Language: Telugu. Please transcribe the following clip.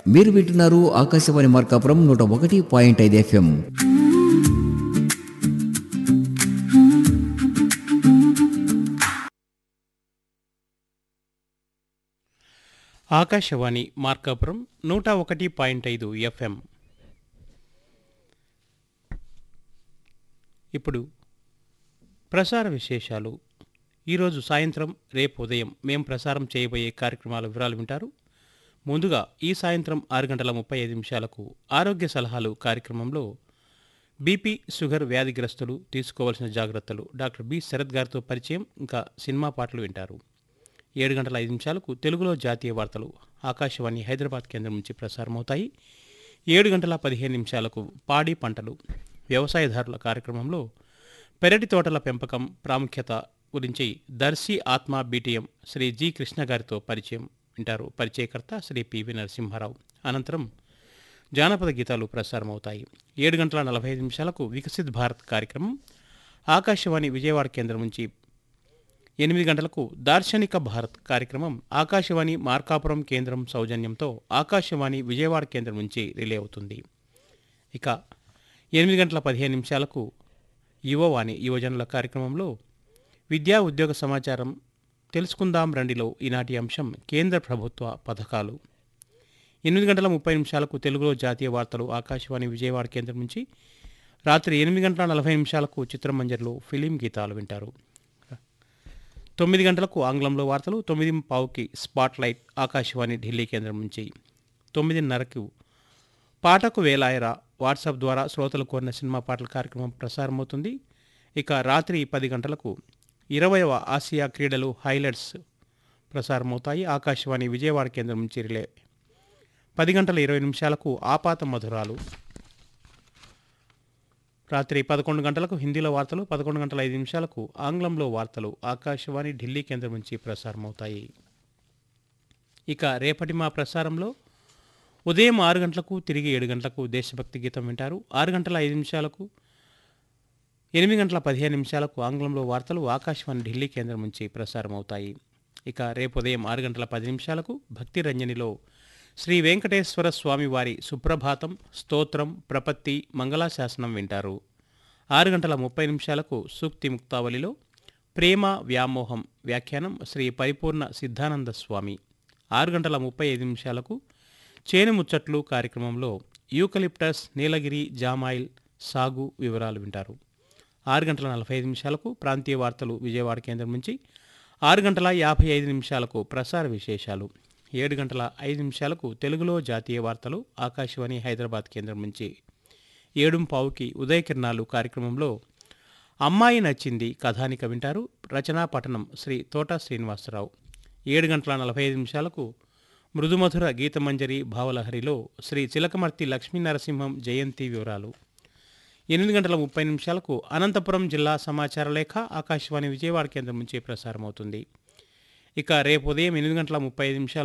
మీరు వింటున్నారు ఆకాశవాణి మార్కాపురం నూట ఒకటి పాయింట్ ఐదు ఎఫ్ఎం ఆకాశవాణి మార్కాపురం నూట ఒకటి పాయింట్ ఐదు ఎఫ్ఎం ఇప్పుడు ప్రసార విశేషాలు ఈరోజు సాయంత్రం రేపు ఉదయం మేం ప్రసారం చేయబోయే కార్యక్రమాల వివరాలు వింటారు ముందుగా ఈ సాయంత్రం ఆరు గంటల ముప్పై ఐదు నిమిషాలకు ఆరోగ్య సలహాలు కార్యక్రమంలో బీపీ షుగర్ వ్యాధిగ్రస్తులు తీసుకోవాల్సిన జాగ్రత్తలు డాక్టర్ బి శరత్ గారితో పరిచయం ఇంకా సినిమా పాటలు వింటారు ఏడు గంటల ఐదు నిమిషాలకు తెలుగులో జాతీయ వార్తలు ఆకాశవాణి హైదరాబాద్ కేంద్రం నుంచి ప్రసారమవుతాయి ఏడు గంటల పదిహేను నిమిషాలకు పాడి పంటలు వ్యవసాయదారుల కార్యక్రమంలో పెరటి తోటల పెంపకం ప్రాముఖ్యత గురించి దర్శి ఆత్మ బీటీఎం శ్రీ జి కృష్ణ గారితో పరిచయం వింటారు పరిచయకర్త శ్రీ పివి నరసింహారావు అనంతరం జానపద గీతాలు ప్రసారమవుతాయి ఏడు గంటల నలభై ఐదు నిమిషాలకు వికసిత్ భారత్ కార్యక్రమం ఆకాశవాణి విజయవాడ కేంద్రం నుంచి ఎనిమిది గంటలకు దార్శనిక భారత్ కార్యక్రమం ఆకాశవాణి మార్కాపురం కేంద్రం సౌజన్యంతో ఆకాశవాణి విజయవాడ కేంద్రం నుంచి రిలే అవుతుంది ఇక ఎనిమిది గంటల పదిహేను నిమిషాలకు యువవాణి యువజనుల కార్యక్రమంలో విద్యా ఉద్యోగ సమాచారం తెలుసుకుందాం రండిలో ఈనాటి అంశం కేంద్ర ప్రభుత్వ పథకాలు ఎనిమిది గంటల ముప్పై నిమిషాలకు తెలుగులో జాతీయ వార్తలు ఆకాశవాణి విజయవాడ కేంద్రం నుంచి రాత్రి ఎనిమిది గంటల నలభై నిమిషాలకు చిత్రమంజర్లో ఫిలిం గీతాలు వింటారు తొమ్మిది గంటలకు ఆంగ్లంలో వార్తలు తొమ్మిది పావుకి స్పాట్ లైట్ ఆకాశవాణి ఢిల్లీ కేంద్రం నుంచి తొమ్మిదిన్నరకు పాటకు వేలాయరా వాట్సాప్ ద్వారా శ్రోతలు కోరిన సినిమా పాటల కార్యక్రమం ప్రసారమవుతుంది ఇక రాత్రి పది గంటలకు ఇరవైవ ఆసియా క్రీడలు హైలైట్స్ ప్రసారమవుతాయి ఆకాశవాణి విజయవాడ కేంద్రం నుంచి రిలే పది గంటల ఇరవై నిమిషాలకు ఆపాత మధురాలు రాత్రి పదకొండు గంటలకు హిందీలో వార్తలు పదకొండు గంటల ఐదు నిమిషాలకు ఆంగ్లంలో వార్తలు ఆకాశవాణి ఢిల్లీ కేంద్రం నుంచి ప్రసారమవుతాయి ఇక రేపటి మా ప్రసారంలో ఉదయం ఆరు గంటలకు తిరిగి ఏడు గంటలకు దేశభక్తి గీతం వింటారు ఆరు గంటల ఐదు నిమిషాలకు ఎనిమిది గంటల పదిహేను నిమిషాలకు ఆంగ్లంలో వార్తలు ఆకాశవాణి ఢిల్లీ కేంద్రం నుంచి ప్రసారమవుతాయి ఇక రేపు ఉదయం ఆరు గంటల పది నిమిషాలకు భక్తి రంజనిలో శ్రీ వెంకటేశ్వర స్వామి వారి సుప్రభాతం స్తోత్రం ప్రపత్తి మంగళాశాసనం వింటారు ఆరు గంటల ముప్పై నిమిషాలకు సూక్తి ముక్తావళిలో ప్రేమ వ్యామోహం వ్యాఖ్యానం శ్రీ పరిపూర్ణ సిద్ధానంద స్వామి ఆరు గంటల ముప్పై ఐదు నిమిషాలకు చేను ముచ్చట్లు కార్యక్రమంలో యూకలిప్టస్ నీలగిరి జామాయిల్ సాగు వివరాలు వింటారు ఆరు గంటల నలభై ఐదు నిమిషాలకు ప్రాంతీయ వార్తలు విజయవాడ కేంద్రం నుంచి ఆరు గంటల యాభై ఐదు నిమిషాలకు ప్రసార విశేషాలు ఏడు గంటల ఐదు నిమిషాలకు తెలుగులో జాతీయ వార్తలు ఆకాశవాణి హైదరాబాద్ కేంద్రం నుంచి ఏడుం పావుకి ఉదయకిరణాలు కార్యక్రమంలో అమ్మాయి నచ్చింది కథానిక వింటారు రచనా పఠనం శ్రీ తోట శ్రీనివాసరావు ఏడు గంటల నలభై ఐదు నిమిషాలకు మృదుమధుర గీతమంజరి భావలహరిలో శ్రీ చిలకమర్తి లక్ష్మీనరసింహం జయంతి వివరాలు ఎనిమిది గంటల ముప్పై నిమిషాలకు అనంతపురం జిల్లా సమాచార లేఖ ఆకాశవాణి విజయవాడ కేంద్రం నుంచి ప్రసారమవుతుంది ఇక రేపు ఉదయం ఎనిమిది గంటల ముప్పై ఐదు నిమిషాలు